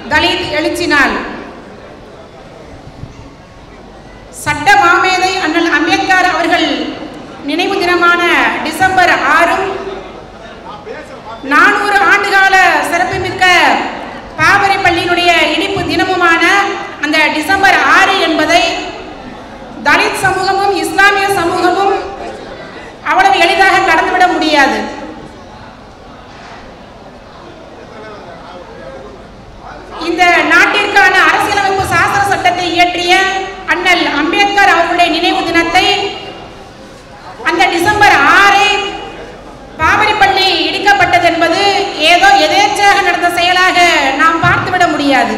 தலித் எழுச்சி நாள் சட்ட மாமேதை அண்ணல் அம்பேத்கர் அவர்கள் நினைவு தினமான டிசம்பர் ஆறும் நானூறு ஆண்டுகால சிறப்புமிக்க பாபரி பள்ளியினுடைய இடிப்பு தினமுமான அந்த டிசம்பர் ஆறு என்பதை தலித் சமூகமும் இஸ்லாமிய சமூகமும் அவ்வளவு எளிதாக கடந்துவிட முடியாது இந்த நாட்டிற்கான அரசியலமைப்பு சாசன சட்டத்தை இயற்றிய அண்ணல் அம்பேத்கர் அவர்களுடைய நினைவு தினத்தை அந்த டிசம்பர் ஆறு பாபரி பள்ளி இடிக்கப்பட்டது என்பது ஏதோ எதேச்சாக நடந்த செயலாக நாம் பார்த்துவிட முடியாது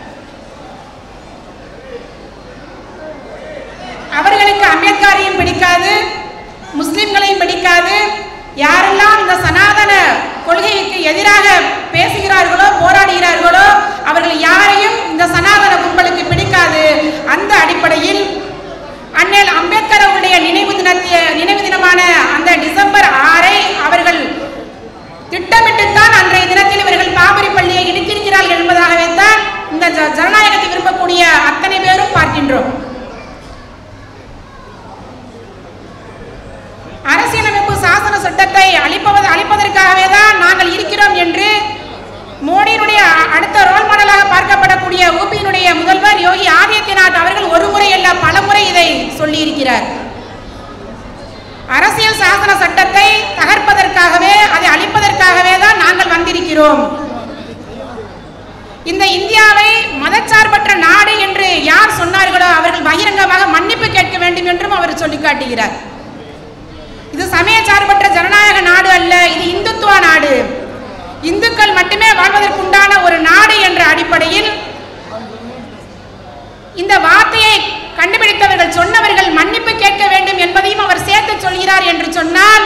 அவர்களுக்கு அம்பேத்கரையும் பிடிக்காது முஸ்லிம்களையும் பிடிக்காது யாரெல்லாம் இந்த சனாதன கொள்கைக்கு எதிராக பேசுகிறார்களோ போராடுகிறார்களோ அவர்கள் யாரையும் இந்த சனாதன கும்பலுக்கு பிடிக்காது அந்த அடிப்படையில் அண்ணல் அம்பேத்கர் அவருடைய நினைவு தினத்திய நினைவு தினமான அந்த டிசம்பர் ஆறை அவர்கள் திட்டமிட்டுத்தான் அன்றைய தினத்தில் இவர்கள் பாபரி பள்ளியை இடித்திருக்கிறார்கள் என்பதாகவே தான் இந்த ஜ- ஜனநாயகத்தை விரும்பக்கூடிய அத்தனை பேரும் பார்க்கின்றோம் அரசியலமைப்பு சாசன சட்டத்தை அளிப்பவது அளிப்பதற்காகவே தான் நாங்கள் இருக்கிறோம் என்று மோடியினுடைய அ- அடுத்த ரோல் மாடலாக பார்க்கப்படக்கூடிய ஊபியினுடைய முதல்வர் யோகி ஆதித்யநாத் அவர்கள் ஒரு முறை அல்ல பல முறை இதை சொல்லியிருக்கிறார் அரசியல் சாசன சட்டத்தை தகர்ப்பதற்காகவே அதை அழிப்பதற்காகவே தான் நாங்கள் வந்திருக்கிறோம் இந்த இந்தியாவை மதச்சார்பற்ற நாடு என்று யார் சொன்னார்களோ அவர்கள் பகிரங்கமாக மன்னிப்பு கேட்க வேண்டும் என்றும் அவர் சொல்லி காட்டுகிறார் இது சமயச்சார்பற்ற ஜனநாயக நாடு அல்ல இது இந்துத்துவ நாடு இந்துக்கள் மட்டுமே வாழ்வதற்குண்டான ஒரு நாடு என்ற அடிப்படையில் இந்த வார்த்தையை கண்டுபிடித்தவர்கள் சொன்னவர்கள் மன்னிப்பு கேட்க வேண்டும் என்பதையும் அவர் சேர்த்து சொல்கிறார் என்று சொன்னால்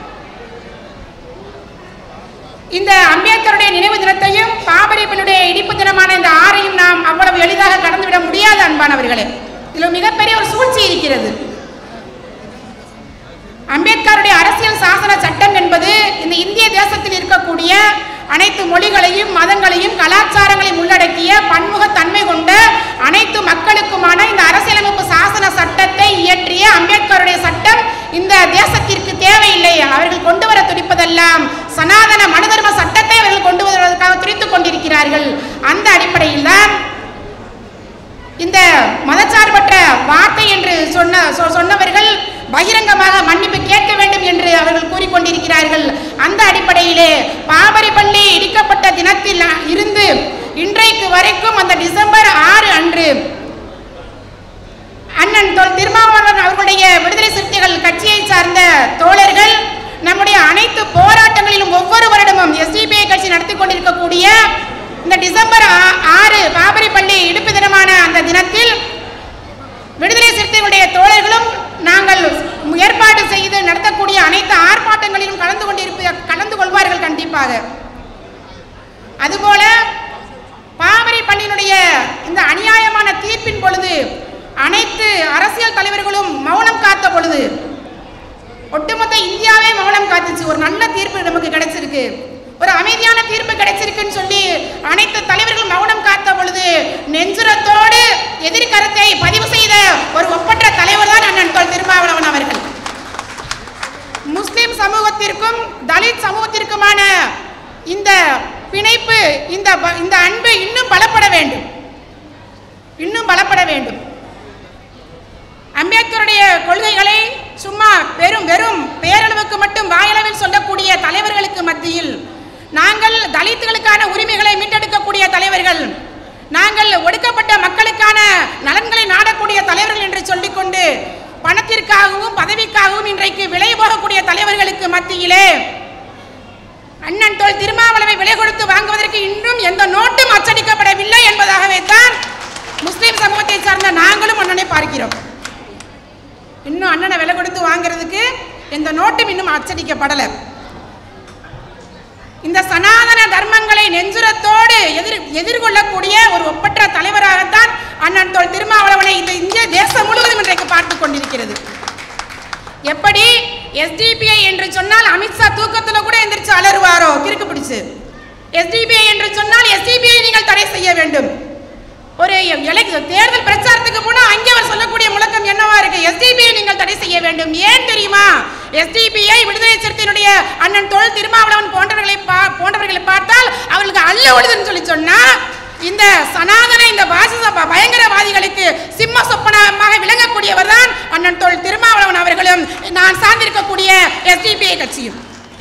இந்த அம்பேத்கருடைய நினைவு தினத்தையும் பாபரிப்பனுடைய இடிப்பு தினமான இந்த ஆறையும் நாம் அவ்வளவு எளிதாக கடந்துவிட முடியாது அன்பானவர்களே இதில் மிகப்பெரிய ஒரு சூழ்ச்சி இருக்கிறது அம்பேத்கருடைய அரசியல் சாசன சட்டம் என்பது இந்த இந்திய தேசத்தில் இருக்கக்கூடிய அனைத்து மொழிகளையும் மதங்களையும் கலாச்சாரங்களையும் உள்ளடக்கிய பன்முகத்தன்மை கொண்ட அனைத்து மக்களுக்குமான இந்த அரசியலமைப்பு சாசன சட்டத்தை இயற்றிய அம்பேத்கருடைய சட்டம் இந்த தேசத்திற்கு தேவையில்லை அவர்கள் கொண்டு வர துடிப்பதெல்லாம் சனாதன மனுதர்ம சட்டத்தை அவர்கள் கொண்டு வருவதற்காக துடித்துக் கொண்டிருக்கிறார்கள் அந்த அடிப்படையில் தான் இந்த மதச்சார்பற்ற வார்த்தை என்று சொன்ன சொ- சொன்னவர்கள் பகிரங்கமாக மன்னிப்பு கேட்க வேண்டும் என்று அவர்கள் கூறிக்கொண்டிருக்கிறார்கள் அந்த அடிப்படையிலே பாபரி பள்ளி இடிக்கப்பட்ட தினத்தில் இருந்து இன்றைக்கு வரைக்கும் அந்த டிசம்பர் ஆறு அன்று அண்ணன் தொல் திருமாவளவன் அவர்களுடைய விடுதலை சிறுத்தைகள் கட்சியை சார்ந்த தோழர்கள் நம்முடைய அனைத்து போராட்டங்களிலும் ஒவ்வொரு வருடமும் எஸ்டிபிஐ கட்சி நடத்தி கொண்டிருக்கக்கூடிய இந்த டிசம்பர் ஆ- ஆறு பாபரி பள்ளி இடுப்பு தினமான அந்த தினத்தில் விடுதலை சிறுத்தைகளுடைய தோழர்களும் நாங்கள் ஏற்பாடு செய்து நடத்தக்கூடிய அனைத்து ஆர்ப்பாட்டங்களிலும் கலந்து கொண்டிருப்ப கலந்து கொள்வார்கள் கண்டிப்பாக அதுபோல பாமரை பள்ளியினுடைய இந்த அநியாயமான தீர்ப்பின் பொழுது அனைத்து அரசியல் தலைவர்களும் மௌனம் காத்த பொழுது ஒட்டுமொத்த இந்தியாவே மௌனம் காத்துச்சு ஒரு நல்ல தீர்ப்பு நமக்கு கிடைச்சிருக்கு ஒரு அமைதியான தீர்ப்பு கிடைச்சிருக்குன்னு சொல்லி அனைத்து தலைவர்களும் மௌனம் காத்த பொழுது நெஞ்சுரத்தோடு எதிர் கருத்தை பதிவு செய்த ஒரு ஒப்பற்ற தலைவர் தான் அண்ணன் தொல் திருமாவளவன் அவர்கள் முஸ்லிம் சமூகத்திற்கும் தலித் சமூகத்திற்குமான இந்த பிணைப்பு இந்த ப- இந்த அன்பு இன்னும் பலப்பட வேண்டும் இன்னும் பலப்பட வேண்டும் அம்பேத்கருடைய கொள்கைகளை சும்மா வெறும் வெறும் பேரளவுக்கு மட்டும் வாயளவில் சொல்லக்கூடிய தலைவர்களுக்கு மத்தியில் நாங்கள் தலித்துகளுக்கான உரிமைகளை மீட்டெடுக்கக்கூடிய தலைவர்கள் நாங்கள் ஒடுக்கப்பட்ட மக்களுக்கான நலன்களை நாடக்கூடிய தலைவர்கள் என்று சொல்லிக்கொண்டு பணத்திற்காகவும் பதவிக்காகவும் இன்றைக்கு விலை போகக்கூடிய தலைவர்களுக்கு மத்தியிலே அண்ணன் தோல் திருமாவளவை விலை கொடுத்து வாங்குவதற்கு இன்னும் எந்த நோட்டும் அச்சடிக்கப்படவில்லை என்பதாகவே தான் முஸ்லிம் சமூகத்தை சார்ந்த நாங்களும் அண்ணனை பார்க்கிறோம் இன்னும் அண்ணனை விலை கொடுத்து வாங்குறதுக்கு எந்த நோட்டும் இன்னும் அச்சடிக்கப்படலை இந்த சனாதன தர்மங்களை நெஞ்சுரத்தோடு எதிர் எதிர்கொள்ளக்கூடிய ஒரு ஒப்பற்ற தலைவராகத்தான் அண்ணன் தோல் திருமாவளவனை இந்த இந்திய தேசம் முழுவதும் இன்றைக்கு பார்த்து கொண்டிருக்கிறது எப்படி எஸ்டிபிஐ என்று சொன்னால் அமித்ஷா தூக்கத்துல கூட எந்திரிச்சு அலறுவாரோ கிறுக்கு பிடிச்சு எஸ்டிபிஐ என்று சொன்னால் எஸ்டிபிஐ நீங்கள் தடை செய்ய வேண்டும் ஒரு எலெக்- தேர்தல் பிரச்சாரத்துக்கு போனா அங்கே அவர் சொல்லக்கூடிய முழக்கம் என்னவா இருக்கு எஸ்டிபிஐ நீங்கள் தடை செய்ய வேண்டும் ஏன் தெரியுமா எஸ்டிபிஐ விடுதலை சிறுத்தையினுடைய அண்ணன் தொழில் திருமாவளவன் போன்றவர்களை பா- போன்றவர்களை பார்த்தால் அவர்களுக்கு அல்ல ஒழுதுன்னு சொல்லி சொன்னா இந்த சனாதன இந்த பாசிச ப- பயங்கரவாதிகளுக்கு சிம்ம சொப்பனமாக விளங்கக்கூடியவர் தான் அண்ணன் தொழில் திருமாவளவன் அவர்களும் நான் சார்ந்திருக்கக்கூடிய எஸ்டிபிஐ கட்சியும்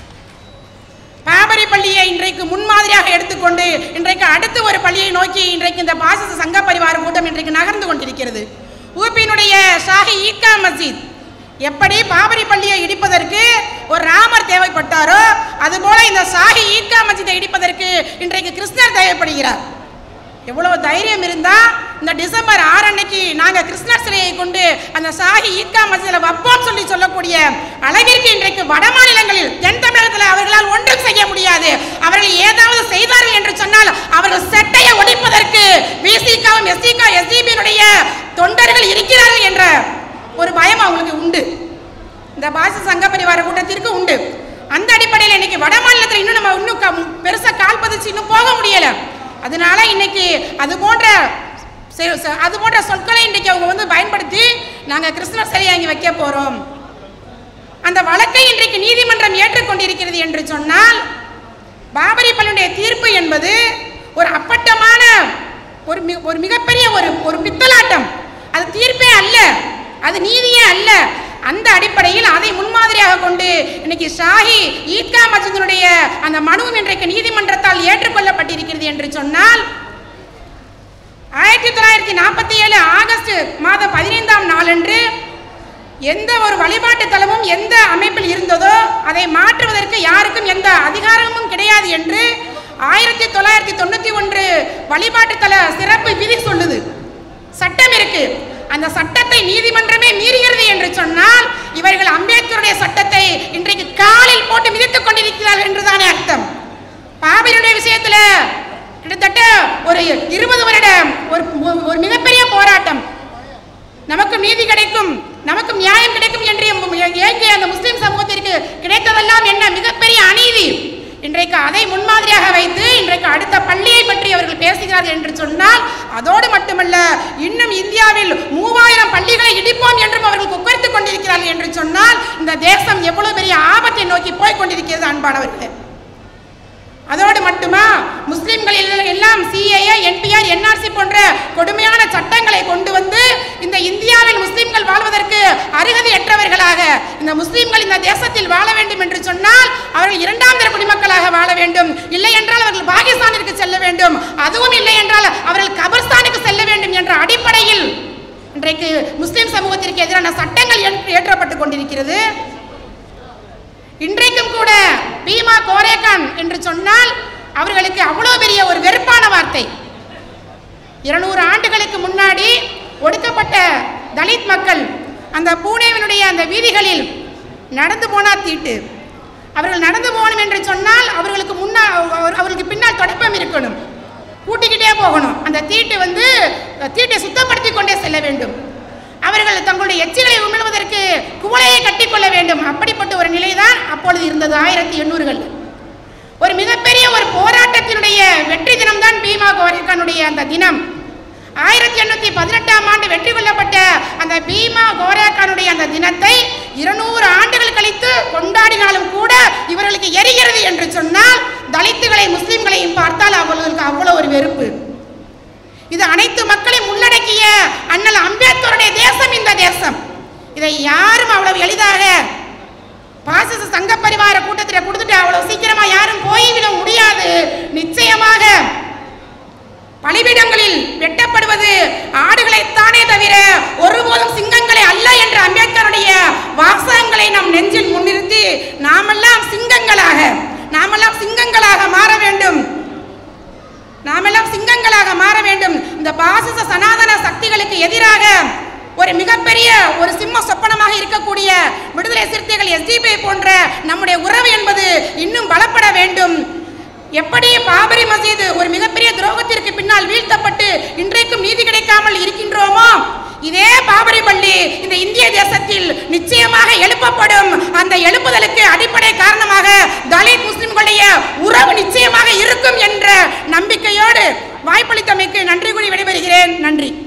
பாபரி பள்ளியை இன்றைக்கு முன்மாதிரியாக எடுத்துக்கொண்டு இன்றைக்கு அடுத்து ஒரு பள்ளியை நோக்கி இன்றைக்கு இந்த பாசிச சங்க பரிவார கூட்டம் இன்றைக்கு நகர்ந்து கொண்டிருக்கிறது ஊபியினுடைய ஷாஹி ஈக்கா மஸ்ஜித் எப்படி பாபரி பள்ளியை இடிப்பதற்கு ஒரு ராமர் தேவைப்பட்டாரோ அதுபோல இந்த ஷாஹி ஈக்கா மஸ்ஜிதை இடிப்பதற்கு இன்றைக்கு கிருஷ்ணர் தேவைப்படுகிறார் எவ்வளவு தைரியம் இருந்தா இந்த டிசம்பர் ஆறு அன்னைக்கு நாங்க கிருஷ்ணர் சிலையை கொண்டு அந்த சாகி ஈத்கா மசீதில் வைப்போம் சொல்லி சொல்லக்கூடிய அளவிற்கு இன்றைக்கு வட மாநிலங்களில் தென் தமிழகத்தில் அவர்களால் ஒன்றும் செய்ய முடியாது அவர்கள் ஏதாவது செய்தார்கள் என்று சொன்னால் அவர்கள் செட்டையை ஒழிப்பதற்கு விசிகாவும் எஸ்டிகா எஸ்டிபியினுடைய தொண்டர்கள் இருக்கிறார்கள் என்ற ஒரு பயம் அவங்களுக்கு உண்டு இந்த பாசி சங்க பரிவார கூட்டத்திற்கு உண்டு அந்த அடிப்படையில் இன்னைக்கு வட மாநிலத்தில் இன்னும் நம்ம இன்னும் க- பெருசா கால் பதிச்சு இன்னும் போக முடியல அதனால இன்னைக்கு அது போன்ற செ- செ- அது போன்ற சொற்களை இன்றைக்கு அவங்க வந்து பயன்படுத்தி நாங்க கிருஷ்ணர் சிலையை அங்கே வைக்க போறோம் அந்த வழக்கை இன்றைக்கு நீதிமன்றம் ஏற்றுக்கொண்டிருக்கிறது என்று சொன்னால் பாபரி பள்ளியுடைய தீர்ப்பு என்பது ஒரு அப்பட்டமான ஒரு மி- ஒரு மிகப்பெரிய ஒரு ஒரு பித்தலாட்டம் அது தீர்ப்பே அல்ல அது நீதியே அல்ல அந்த அடிப்படையில் அதை முன்மாதிரியாக கொண்டு இன்னைக்கு ஷாஹி ஈத்கா மஸ்ஜிதினுடைய அந்த மனுவும் இன்றைக்கு நீதிமன்றத்தால் ஏற்றுக்கொள்ளப்பட்டிருக்கிறது என்று சொன்னால் ஆயிரத்தி தொள்ளாயிரத்தி நாற்பத்தி ஏழு ஆகஸ்ட் மாதம் பதினைந்தாம் நாளன்று எந்த ஒரு வழிபாட்டு தலமும் எந்த அமைப்பில் இருந்ததோ அதை மாற்றுவதற்கு யாருக்கும் எந்த அதிகாரமும் கிடையாது என்று ஆயிரத்தி தொள்ளாயிரத்தி தொண்ணூத்தி ஒன்று வழிபாட்டு தல சிறப்பு விதி சொல்லுது சட்டம் இருக்கு அந்த சட்டத்தை நீதிமன்றமே மீறுகிறது என்று சொன்னால் இவர்கள் அம்பேத்கருடைய சட்டத்தை இன்றைக்கு காலில் போட்டு மிதித்துக் கொண்டிருக்கிறார்கள் என்றுதானே அர்த்தம் பாபருடைய விஷயத்துல கிட்டத்தட்ட ஒரு இருபது வருடம் ஒரு ஒரு மிகப்பெரிய போராட்டம் நமக்கு நீதி கிடைக்கும் நமக்கு நியாயம் கிடைக்கும் என்று ஏங்கிய அந்த முஸ்லிம் சமூகத்திற்கு கிடைத்ததெல்லாம் என்ன மிகப்பெரிய அநீதி இன்றைக்கு அதை முன்மாதிரியாக வைத்து இன்றைக்கு அடுத்த பள்ளியை பற்றி அவர்கள் பேசுகிறார்கள் என்று சொன்னால் அதோடு மட்டுமல்ல இன்னும் இந்தியாவில் மூவாயிரம் பள்ளிகளை இடிப்போம் என்றும் அவர்கள் குக்கரித்துக் கொண்டிருக்கிறார்கள் என்று சொன்னால் இந்த தேசம் எவ்வளவு பெரிய ஆபத்தை நோக்கி போய் கொண்டிருக்கிறது அன்பானவர்களே அதோடு மட்டுமா முஸ்லிம்கள் எல்ல- எல்லாம் சிஏஏ என்பிஆர் என்ஆர்சி போன்ற கொடுமையான சட்டங்களை கொண்டு வந்து இந்த இந்தியாவில் முஸ்லிம்கள் வாழ்வதற்கு அருகதையற்றவர்களாக இந்த முஸ்லிம்கள் இந்த தேசத்தில் வாழ வேண்டும் என்று சொன்னால் அவர்கள் இரண்டாம் தர குடிமக்களாக வாழ வேண்டும் இல்லை என்றால் அவர்கள் பாகிஸ்தானிற்கு செல்ல வேண்டும் அதுவும் இல்லை என்றால் அவர்கள் கபர்ஸ்தானுக்கு செல்ல வேண்டும் என்ற அடிப்படையில் இன்றைக்கு முஸ்லிம் சமூகத்திற்கு எதிரான சட்டங்கள் ஏற்ற- ஏற்றப்பட்டுக் கொண்டிருக்கிறது இன்றைக்கும் கூட பீமா கோரேகான் என்று சொன்னால் அவர்களுக்கு அவ்வளோ பெரிய ஒரு வெறுப்பான வார்த்தை இருநூறு ஆண்டுகளுக்கு முன்னாடி ஒடுக்கப்பட்ட தலித் மக்கள் அந்த பூனேவினுடைய அந்த வீதிகளில் நடந்து போனா தீட்டு அவர்கள் நடந்து போகணும் என்று சொன்னால் அவர்களுக்கு முன்னால் அவர்- அவர்களுக்கு பின்னால் தொடப்பம் இருக்கணும் கூட்டிக்கிட்டே போகணும் அந்த தீட்டு வந்து தீட்டை சுத்தப்படுத்தி கொண்டே செல்ல வேண்டும் அவர்கள் தங்களுடைய எச்சிகளை உமிழ்வதற்கு குவளையை கட்டிக்கொள்ள வேண்டும் அப்படிப்பட்ட ஒரு நிலைதான் அப்பொழுது இருந்தது ஆயிரத்தி எண்ணூறுகள் ஒரு மிகப்பெரிய ஒரு போராட்டத்தினுடைய வெற்றி தினம்தான் பீமா கோரேகானுடைய அந்த தினம் ஆயிரத்தி எண்ணூத்தி பதினெட்டாம் ஆண்டு வெற்றி கொள்ளப்பட்ட அந்த பீமா கோரேகானுடைய அந்த தினத்தை இருநூறு ஆண்டுகள் கழித்து கொண்டாடினாலும் கூட இவர்களுக்கு எரிகிறது என்று சொன்னால் தலித்துகளை முஸ்லிம்களையும் பார்த்தால் அவர்களுக்கு அவ்வளவு ஒரு வெறுப்பு இது அனைத்து மக்களையும் உள்ளடக்கிய அண்ணல் அம்பேத்கருடைய தேசம் இந்த தேசம் இதை யாரும் அவ்வளவு எளிதாக பாசிச சங்க பரிவார கூட்டத்தில் கொடுத்துட்டு அவ்வளவு சீக்கிரமா யாரும் போய்விட முடியாது நிச்சயமாக பலிபீடங்களில் வெட்டப்படுவது ஆடுகளைத்தானே தவிர ஒருபோதும் சிங்கங்களை அல்ல என்ற அம்பேத்கருடைய வாசகங்களை நம் நெஞ்சில் முன்னிறுத்தி நாமெல்லாம் சிங்கங்களாக நாமெல்லாம் சிங்கங்களாக மாற வேண்டும் நாமெல்லாம் சிங்கங்களாக மாற வேண்டும் இந்த பாசிச சனாதன சக்திகளுக்கு எதிராக ஒரு மிகப்பெரிய ஒரு சிம்ம சொப்பனமாக இருக்கக்கூடிய விடுதலை சிறுத்தைகள் எஸ்டிபி போன்ற நம்முடைய உறவு என்பது இன்னும் பலப்பட வேண்டும் எப்படி பாபரி மசீது ஒரு மிகப்பெரிய துரோகத்திற்கு பின்னால் வீழ்த்தப்பட்டு இன்றைக்கும் நீதி கிடைக்காமல் இருக்கின்றோமோ இதே பாபரி பள்ளி இந்த இந்திய தேசத்தில் நிச்சயமாக எழுப்பப்படும் அந்த எழுப்புதலுக்கு அடிப்படை காரணமாக தலித் முஸ்லிம்களுடைய உறவு நிச்சயமாக இருக்கும் என்ற நம்பிக்கையோடு வாய்ப்பளித்தமைக்கு நன்றி கூறி விடைபெறுகிறேன் நன்றி